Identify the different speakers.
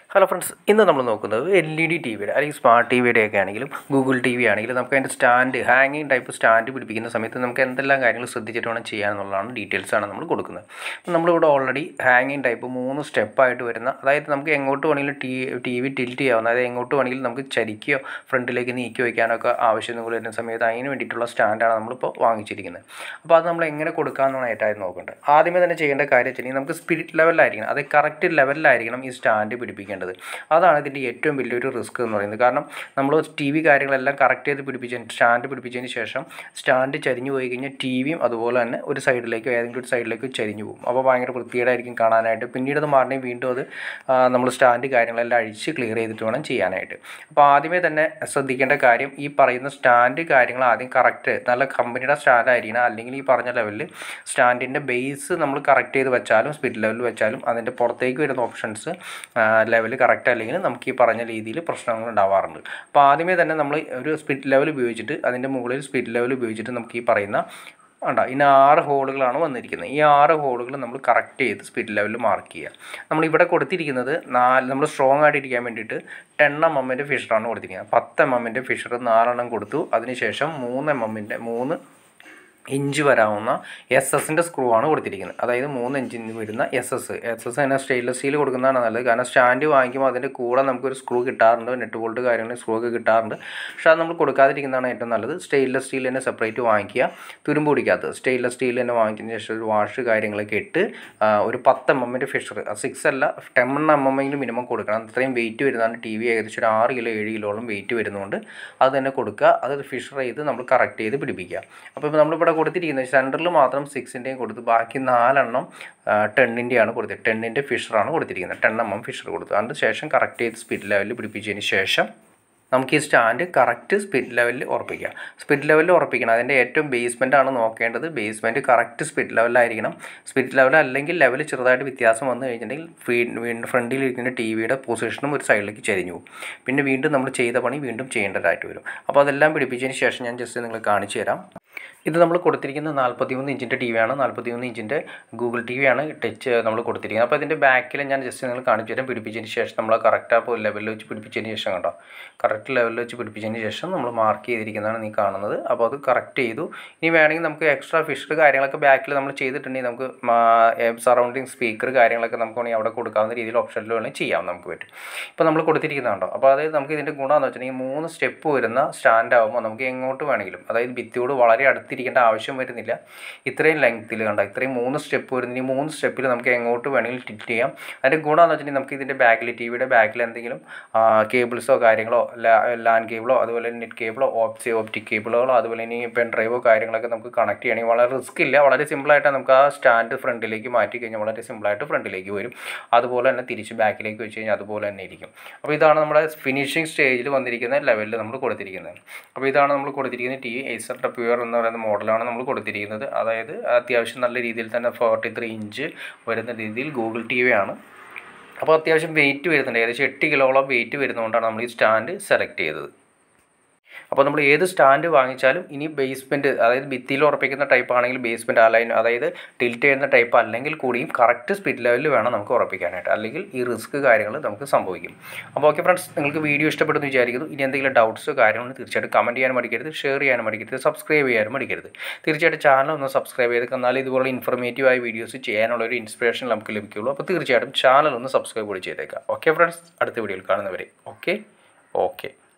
Speaker 1: hello friends ഇന്ന് നമ്മൾ നോക്കുന്നത് എൽ ഇ ഡി ടി വിയുടെ അല്ലെങ്കിൽ സ്മാർട്ട് ടി വിയുടെ ഒക്കെ ആണെങ്കിലും ഗൂഗിൾ ടി വി ആണെങ്കിലും നമുക്ക് അതിൻ്റെ സ്റ്റാൻഡ് ഹാങ്ങിങ് ടൈപ്പ് സ്റ്റാൻഡ് പിടിപ്പിക്കുന്ന സമയത്ത് നമുക്ക് എന്തെല്ലാം കാര്യങ്ങൾ ശ്രദ്ധിച്ചിട്ട് വേണം ചെയ്യാമെന്നുള്ളതാണ് ഡീറ്റെയിൽസ് ആണ് നമ്മൾ കൊടുക്കുന്നത് അപ്പം നമ്മളിവിടെ ഓൾറെഡി ഹാങ്ങിങ് ടൈപ്പ് മൂന്ന് സ്റ്റെപ്പായിട്ട് വരുന്ന അതായത് നമുക്ക് എങ്ങോട്ട് വേണമെങ്കിലും ടി ടി വി ടിൽറ്റ് ചെയ്യാവുന്ന അതായത് എങ്ങോട്ട് വേണമെങ്കിലും നമുക്ക് ചരിക്കുകയോ ഫ്രണ്ടിലേക്ക് നീക്കി വയ്ക്കാനൊക്കെ ആവശ്യങ്ങൾ വരുന്ന സമയത്ത് അതിന് വേണ്ടിയിട്ടുള്ള സ്റ്റാൻഡാണ് നമ്മളിപ്പോൾ വാങ്ങിച്ചിരിക്കുന്നത് അപ്പോൾ അത് നമ്മൾ എങ്ങനെ കൊടുക്കാമെന്നാണ് ഏറ്റവും നോക്കേണ്ടത് ആദ്യമേ തന്നെ ചെയ്യേണ്ട കാര്യം വെച്ചിട്ടുണ്ടെങ്കിൽ നമുക്ക് സ്പിരിറ്റ് ലെവലിലായിരിക്കണം അത് കറക്റ്റ് ലെവലിലായിരിക്കണം ഈ സ്റ്റാൻഡ് പിടിപ്പിക്കേണ്ടത് അതാണ് ഇതിൻ്റെ ഏറ്റവും വലിയൊരു റിസ്ക് എന്ന് പറയുന്നത് കാരണം നമ്മൾ ടി വി കാര്യങ്ങളെല്ലാം കറക്റ്റ് ചെയ്ത് പിടിപ്പിച്ച സ്റ്റാൻഡ് പിടിപ്പിച്ചതിന് ശേഷം സ്റ്റാൻഡ് ചരിഞ്ഞു പോയി കഴിഞ്ഞാൽ ടി വിയും അതുപോലെ തന്നെ ഒരു സൈഡിലേക്കോ ഏതെങ്കിലും ഒരു സൈഡിലേക്കോ ചരിഞ്ഞു പോകും അപ്പോൾ ഭയങ്കര വൃത്തികേടായിരിക്കും കാണാനായിട്ട് പിന്നീട് അത് മാറണേ വീണ്ടും അത് നമ്മൾ സ്റ്റാൻഡ് കാര്യങ്ങളെല്ലാം അഴിച്ച് ക്ലിയർ ചെയ്തിട്ട് വേണം ചെയ്യാനായിട്ട് അപ്പോൾ ആദ്യമേ തന്നെ ശ്രദ്ധിക്കേണ്ട കാര്യം ഈ പറയുന്ന സ്റ്റാൻഡ് കാര്യങ്ങൾ ആദ്യം കറക്റ്റ് നല്ല കമ്പനിയുടെ സ്റ്റാൻഡ് ആയിരിക്കണം അല്ലെങ്കിൽ ഈ പറഞ്ഞ ലെവലിൽ സ്റ്റാൻഡിൻ്റെ ബേസ് നമ്മൾ കറക്റ്റ് ചെയ്ത് വെച്ചാലും സ്പിരിറ്റ് ലെവലിൽ വെച്ചാലും അതിൻ്റെ പുറത്തേക്ക് വരുന്ന ഓപ്ഷൻസ് ലെവൽ കറക്റ്റ് അല്ലെങ്കിൽ നമുക്ക് ഈ പറഞ്ഞ രീതിയിൽ പ്രശ്നങ്ങൾ ഉണ്ടാവാറുണ്ട് അപ്പോൾ ആദ്യമേ തന്നെ നമ്മൾ ഒരു സ്പിരിറ്റ് ലെവൽ ഉപയോഗിച്ചിട്ട് അതിൻ്റെ മുകളിൽ സ്പിരിറ്റ് ലെവൽ ഉപയോഗിച്ചിട്ട് നമുക്ക് ഈ പറയുന്ന ഉണ്ടോ ഇനി ആറ് ഹോളുകളാണ് വന്നിരിക്കുന്നത് ഈ ആറ് ഹോളുകൾ നമ്മൾ കറക്റ്റ് ചെയ്ത് സ്പീഡ് ലെവലിൽ മാർക്ക് ചെയ്യുക നമ്മളിവിടെ കൊടുത്തിരിക്കുന്നത് നാല് നമ്മൾ സ്ട്രോങ് ആയിട്ട് ഇരിക്കാൻ വേണ്ടിയിട്ട് ടെൻ എം എമ്മിൻ്റെ ഫിഷറാണ് കൊടുത്തിരിക്കുന്നത് പത്ത് എം എമ്മിൻ്റെ ഫിഷർ നാലെണ്ണം കൊടുത്തു അതിനുശേഷം മൂന്ന് എം എമ്മിൻ്റെ മൂന്ന് ഇഞ്ച് വരാവുന്ന എസ് എസിൻ്റെ സ്ക്രൂ ആണ് കൊടുത്തിരിക്കുന്നത് അതായത് മൂന്ന് ഇഞ്ചിന് വരുന്ന എസ് എസ് എസ് എസ് തന്നെ സ്റ്റെയിൻലെസ് സ്റ്റീൽ കൊടുക്കുന്നതാണ് നല്ലത് കാരണം സ്റ്റാൻഡ് വാങ്ങിക്കുമ്പോൾ അതിൻ്റെ കൂടെ നമുക്കൊരു സ്ക്രൂ കിട്ടാറുണ്ട് നെറ്റ് ബോൾട്ട് കാര്യങ്ങൾ സ്ക്രൂ ഒക്കെ കിട്ടാറുണ്ട് പക്ഷേ അത് നമ്മൾ കൊടുക്കാതിരിക്കുന്നതാണ് ഏറ്റവും നല്ലത് സ്റ്റെയിൻലെസ് സ്റ്റീൽ തന്നെ സെപ്പറേറ്റ് വാങ്ങിക്കുക തുരുമ്പ് പിടിക്കാത്തത് സ്റ്റെയിൻലെസ് സ്റ്റീൽ തന്നെ വാങ്ങിച്ചതിന് ശേഷം ഒരു വാഷ് കാര്യങ്ങളൊക്കെ ഇട്ട് ഒരു പത്ത് എം എമ്മിൻ്റെ ഫിഷർ സിക്സ് അല്ല ടെൻ എം എമ്മെങ്കിലും മിനിമം കൊടുക്കണം അത്രയും വെയിറ്റ് വരുന്നതാണ് ടി വി ഏകദേശം ഒരു ആറ് കിലോ ഏഴ് കിലോളം വെയിറ്റ് വരുന്നതുകൊണ്ട് അത് തന്നെ കൊടുക്കുക അത് ഫിഷർ ചെയ്ത് നമ്മൾ കറക്റ്റ് ചെയ്ത് പിടിപ്പിക്കുക അപ്പോൾ ഇപ്പോൾ നമ്മളിവിടെ കൊടുത്തിരിക്കുന്നത് സെൻറ്ററിൽ മാത്രം സിക്സിൻ്റെയും കൊടുത്ത് ബാക്കി നാലെണ്ണം ടെണ്ണിൻ്റെയാണ് കൊടുത്തത് ടെണ്ണിൻ്റെ ഫിഷറാണ് കൊടുത്തിരിക്കുന്നത് ടെൻ എം എം ഫിഷർ കൊടുത്തു അതിന് ശേഷം കറക്റ്റ് ചെയ്ത് സ്പീഡ് ലെവലിൽ പിടിപ്പിച്ചതിന് ശേഷം നമുക്ക് ഈ സ്റ്റാൻഡ് കറക്റ്റ് സ്പിഡ് ലെവലിൽ ഉറപ്പിക്കാം സ്പിഡ് ലെവലിൽ ഉറപ്പിക്കണം അതിൻ്റെ ഏറ്റവും ബേസ്മെൻ്റ് ആണ് നോക്കേണ്ടത് ബേസ്മെൻറ്റ് കറക്റ്റ് സ്പിഡ് ലെവലിലായിരിക്കണം സ്പിഡ് ലെവൽ അല്ലെങ്കിൽ ലെവൽ ചെറുതായിട്ട് വ്യത്യാസം വന്നു കഴിഞ്ഞിട്ടുണ്ടെങ്കിൽ ഫ്രണ്ടിലിരിക്കുന്ന ടി വിയുടെ പൊസിഷനും ഒരു സൈഡിലേക്ക് ചരിഞ്ഞു പോകും പിന്നെ വീണ്ടും നമ്മൾ ചെയ്ത പണി വീണ്ടും ചെയ്യേണ്ടതായിട്ട് വരും അപ്പോൾ അതെല്ലാം പിടിപ്പിച്ചതിന് ശേഷം ഞാൻ ജസ്റ്റ് നിങ്ങൾ കാണിച്ചു തരാം ഇത് നമ്മൾ കൊടുത്തിരിക്കുന്ന നാൽപ്പത്തി മൂന്ന് ഇഞ്ചിൻ്റെ ടി വിയാണ് നാൽപ്പത്തി മൂന്ന് ഇഞ്ചിൻ്റെ ഗൂഗിൾ ടി വിയാണ് ടച്ച് നമ്മൾ കൊടുത്തിരിക്കുന്നത് അപ്പോൾ ഇതിൻ്റെ ബാക്കിൽ ഞാൻ ജസ്റ്റ് നിങ്ങൾ കാണിച്ചു തരാം പിടിപ്പിച്ചതിന് ശേഷം നമ്മൾ കറക്റ്റ് അപ്പോൾ ലെവലിൽ വെച്ച് പിടിപ്പിച്ചതിന് ശേഷം കണ്ടോ കറക്റ്റ് ലെവലിൽ വെച്ച് പിടിപ്പിച്ചതിന് ശേഷം നമ്മൾ മാർക്ക് ചെയ്തിരിക്കുന്നതാണ് നീ കാണുന്നത് അപ്പോൾ അത് കറക്റ്റ് ചെയ്തു ഇനി വേണമെങ്കിൽ നമുക്ക് എക്സ്ട്രാ ഫിഷർ കാര്യങ്ങളൊക്കെ ബാക്കിൽ നമ്മൾ ചെയ്തിട്ടുണ്ടെങ്കിൽ നമുക്ക് സറൗണ്ടിങ് സ്പീക്കർ കാര്യങ്ങളൊക്കെ നമുക്ക് വേണമെങ്കിൽ അവിടെ കൊടുക്കാവുന്ന രീതിയിൽ ഓപ്ഷനിൽ വേണമെങ്കിൽ ചെയ്യാം നമുക്ക് പറ്റും ഇപ്പോൾ നമ്മൾ കൊടുത്തിരിക്കുന്നുണ്ടോ അപ്പോൾ അതായത് നമുക്ക് ഇതിൻ്റെ ഗുണമെന്ന് വെച്ചിട്ടുണ്ടെങ്കിൽ മൂന്ന് സ്റ്റെപ്പ് വരുന്ന സ്റ്റാൻഡ് ആകുമ്പോൾ നമുക്ക് എങ്ങോട്ട് വേണമെങ്കിലും അതായത് ഭിത്തിയോട് വളരെ അടുത്തിരിക്കേണ്ട ആവശ്യം വരുന്നില്ല ഇത്രയും ലെങ്ത്തിൽ കണ്ട ഇത്രയും മൂന്ന് സ്റ്റെപ്പ് വരുന്ന ഈ മൂന്ന് സ്റ്റെപ്പിൽ നമുക്ക് എങ്ങോട്ട് വേണമെങ്കിലും ടിൽറ്റ് ചെയ്യാം അതിൻ്റെ ഗുണമെന്ന് വെച്ചിട്ടുണ്ടെങ്കിൽ നമുക്ക് ഇതിൻ്റെ ബാക്കിൽ ടി വിയുടെ ബാക്കിൽ എന്തെങ്കിലും കേബിൾസോ കാര്യങ്ങളോ ലാൻ കേബിളോ അതുപോലെ നെറ്റ് കേബിളോ ഓപ്സി ഓപ്റ്റിക് കേബിളുകളോ അതുപോലെ ഇനി പെൻ ഡ്രൈവോ കാര്യങ്ങളൊക്കെ നമുക്ക് കണക്ട് ചെയ്യണമെങ്കിൽ വളരെ റിസ്ക് ഇല്ല വളരെ സിമ്പിളായിട്ട് നമുക്ക് ആ സ്റ്റാൻഡ് ഫ്രണ്ടിലേക്ക് മാറ്റി കഴിഞ്ഞാൽ വളരെ സിമ്പിളായിട്ട് ഫ്രണ്ടിലേക്ക് വരും അതുപോലെ തന്നെ തിരിച്ച് ബാക്കിലേക്ക് വെച്ച് കഴിഞ്ഞാൽ അതുപോലെ തന്നെ ഇരിക്കും അപ്പോൾ ഇതാണ് നമ്മുടെ ഫിനിഷിംഗ് സ്റ്റേജിൽ വന്നിരിക്കുന്ന ലെവലിൽ നമ്മൾ കൊടുത്തിരിക്കുന്നത് അപ്പോൾ ഇതാണ് നമ്മൾ കൊടുത്തിരിക്കുന്ന ടി വി ഏസറിൻ്റെ പ്യുവർ എന്ന് പറയുന്ന മോഡലാണ് നമ്മൾ കൊടുത്തിരിക്കുന്നത് അതായത് അത്യാവശ്യം നല്ല രീതിയിൽ തന്നെ ഫോർട്ടി ത്രീ ഇഞ്ച് വരുന്ന രീതിയിൽ ഗൂഗിൾ ടി വി ആണ് അപ്പോൾ അത്യാവശ്യം വെയിറ്റ് വരുന്നുണ്ട് ഏകദേശം എട്ട് കിലോളം വെയിറ്റ് വരുന്നതുകൊണ്ടാണ് നമ്മൾ ഈ സ്റ്റാൻഡ് സെലക്ട് ചെയ്തത് അപ്പോൾ നമ്മൾ ഏത് സ്റ്റാൻഡ് വാങ്ങിച്ചാലും ഇനി ബേസ്മെൻറ്റ് അതായത് ഭിത്തിയിൽ ഉറപ്പിക്കുന്ന ടൈപ്പ് ആണെങ്കിൽ ബേസ്മെൻറ്റ് അലൈൻ അതായത് ടിൽറ്റ് ചെയ്യുന്ന ടൈപ്പ് അല്ലെങ്കിൽ കൂടിയും കറക്റ്റ് സ്പീഡ് ലെവലിൽ വേണം നമുക്ക് ഉറപ്പിക്കാനായിട്ട് അല്ലെങ്കിൽ ഈ റിസ്ക് കാര്യങ്ങൾ നമുക്ക് സംഭവിക്കും അപ്പോൾ ഓക്കെ ഫ്രണ്ട്സ് നിങ്ങൾക്ക് വീഡിയോ ഇഷ്ടപ്പെടുന്നു വിചാരിക്കുന്നു ഇനി എന്തെങ്കിലും ഡൗട്ട്സോ കാര്യങ്ങളോ തീർച്ചയായിട്ടും കമൻറ്റ് ചെയ്യാനും മടിക്കരുത് ഷെയർ ചെയ്യാനും മടിക്കരുത് സബ്സ്ക്രൈബ് ചെയ്യാനും മടിക്കരുത് തീർച്ചയായിട്ടും ചാനൽ ഒന്ന് സബ്സ്ക്രൈബ് ചെയ്ത് എന്നാൽ ഇതുപോലെ ഇൻഫർമേറ്റീവ് ആയ വീഡിയോസ് ചെയ്യാനുള്ള ഒരു ഇൻസ്പിറേഷൻ നമുക്ക് ലഭിക്കുകയുള്ളൂ അപ്പോൾ തീർച്ചയായിട്ടും ചാനൽ ഒന്ന് സബ്സ്ക്രൈബ് കൂടി ചെയ്തേക്കാം ഓക്കെ ഫ്രണ്ട്സ് അടുത്ത വീഡിയോയിൽ കാണുന്നവരെ ഓക്കെ ഓക്കെ